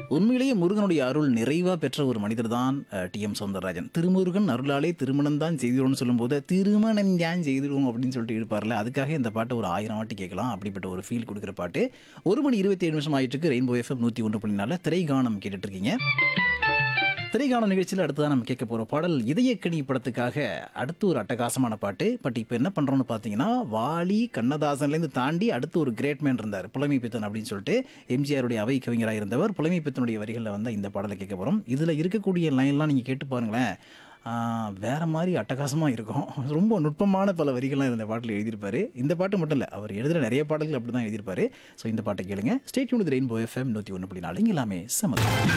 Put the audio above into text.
உண்மையிலேயே முருகனுடைய அருள் நிறைவா பெற்ற ஒரு மனிதர் தான் டி எம் சௌந்தரராஜன் திருமுருகன் அருளாலே திருமணம் தான் செய்திடுவோம்னு சொல்லும்போது திருமணம் தான் செய்திடுவோம் அப்படின்னு சொல்லிட்டு இருப்பார்ல அதுக்காக இந்த பாட்டை ஒரு ஆயிரம் வாட்டி கேட்கலாம் அப்படிப்பட்ட ஒரு ஃபீல் கொடுக்குற பாட்டு ஒரு மணி இருபத்தி ஏழு நிமிஷம் ஆயிட்டு இருக்கு ரெயின்போ எஃப்எம் நூற்றி ஒன்று புள்ளி நாலில் திரைகானம் கேட்டுட்டு இருக்கீங்க திரைக்கான நிகழ்ச்சியில் அடுத்ததான் நம்ம கேட்க போகிற பாடல் இதயக்கணி படத்துக்காக அடுத்து ஒரு அட்டகாசமான பாட்டு பட் இப்போ என்ன பண்ணுறோம்னு பார்த்தீங்கன்னா வாலி கண்ணதாசன்லேருந்து தாண்டி அடுத்து ஒரு கிரேட் மேன் இருந்தார் புலமை பித்தன் அப்படின்னு சொல்லிட்டு எம்ஜிஆருடைய அவை கவிஞராக இருந்தவர் புலமை பித்தனுடைய வரிகளில் வந்து இந்த பாடலை கேட்க போகிறோம் இதில் இருக்கக்கூடிய லைன்லாம் நீங்கள் கேட்டு பாருங்களேன் ஆஹ், வேற மாதிரி அட்டகாசமாக இருக்கும் ரொம்ப நுட்பமான பல வரிகள்லாம் இந்த பாட்டில் எழுதியிருப்பாரு இந்த பாட்டு மட்டும் இல்லை அவர் எழுதுகிற நிறைய பாடல்கள் அப்படி தான் எழுதியிருப்பாரு ஸோ இந்த பாட்டை கேளுங்க ஸ்டேட் யூனிட் ரெயின்போ எஃப்எம் நூற்றி ஒன்று புள்ளி நாலு இங்க எல்லாமே சமதம்